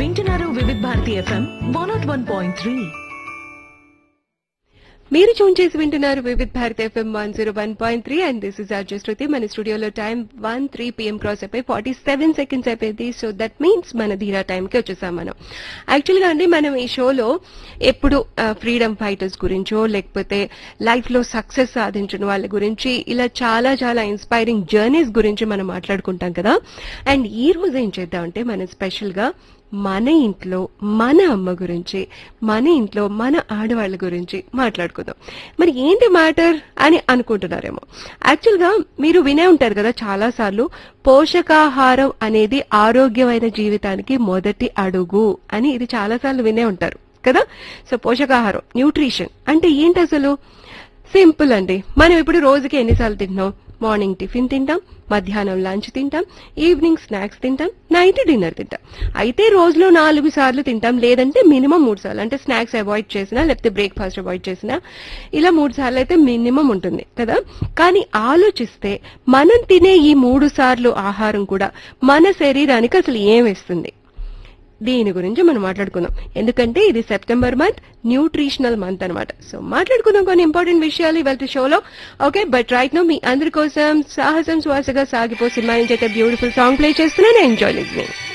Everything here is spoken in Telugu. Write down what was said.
వింటున్నారు Vividh Bharati FM one not one point three మీరు చూన్ చేసి వింటున్నారు Vividh Bharat FM one zero one point three and this is Arju Shruti మన స్టూడియోలో time one three PM cross అయిపోయి ఫార్టీ సెవెన్ సెకండ్స్ అయిపోయింది సో దట్ మీన్స్ మన ధీరా టైంకి వచ్చేసాం మనం యాక్చువల్గా అండి మనం ఈ షోలో ఎప్పుడు ఫ్రీడమ్ ఫైటర్స్ గురించో లేకపోతే లైఫ్ లో సక్సెస్ సాధించిన వాళ్ళ గురించి ఇలా చాలా చాలా ఇన్స్పైరింగ్ జర్నీస్ గురించి మనం మాట్లాడుకుంటాం కదా అండ్ ఈ రోజు ఏం చేద్దామంటే మనం స్పెషల్ గా మన ఇంట్లో మన అమ్మ గురించి మన ఇంట్లో మన ఆడవాళ్ళ గురించి మాట్లాడుకుందాం మరి ఏంటి మ్యాటర్ అని అనుకుంటున్నారేమో యాక్చువల్గా మీరు వినే ఉంటారు కదా చాలా సార్లు పోషకాహారం అనేది ఆరోగ్యమైన జీవితానికి మొదటి అడుగు అని ఇది చాలా సార్లు వినే ఉంటారు కదా సో పోషకాహారం న్యూట్రిషన్ అంటే ఏంటి అసలు సింపుల్ అండి మనం ఇప్పుడు రోజుకి ఎన్నిసార్లు తింటున్నాం మార్నింగ్ టిఫిన్ తింటాం మధ్యాహ్నం లంచ్ తింటాం ఈవినింగ్ స్నాక్స్ తింటాం నైట్ డిన్నర్ తింటాం అయితే రోజులో నాలుగు సార్లు తింటాం లేదంటే మినిమం మూడు సార్లు అంటే స్నాక్స్ అవాయిడ్ చేసినా లేకపోతే బ్రేక్ఫాస్ట్ అవాయిడ్ చేసినా ఇలా మూడు సార్లు అయితే మినిమం ఉంటుంది కదా కానీ ఆలోచిస్తే మనం తినే ఈ మూడు సార్లు ఆహారం కూడా మన శరీరానికి అసలు ఏం వేస్తుంది దీని గురించి మనం మాట్లాడుకుందాం ఎందుకంటే ఇది సెప్టెంబర్ మంత్ న్యూట్రిషనల్ మంత్ అన్నమాట సో మాట్లాడుకుందాం కొన్ని ఇంపార్టెంట్ విషయాలు ఇవాళ షోలో ఓకే బట్ రైట్ నో మీ అందరి కోసం సాహసం శ్వాసగా సాగిపో సినిమా నుంచి అయితే బ్యూటిఫుల్ సాంగ్ ప్లే చేస్తున్నాను ఎంజాయ్ లిజనింగ్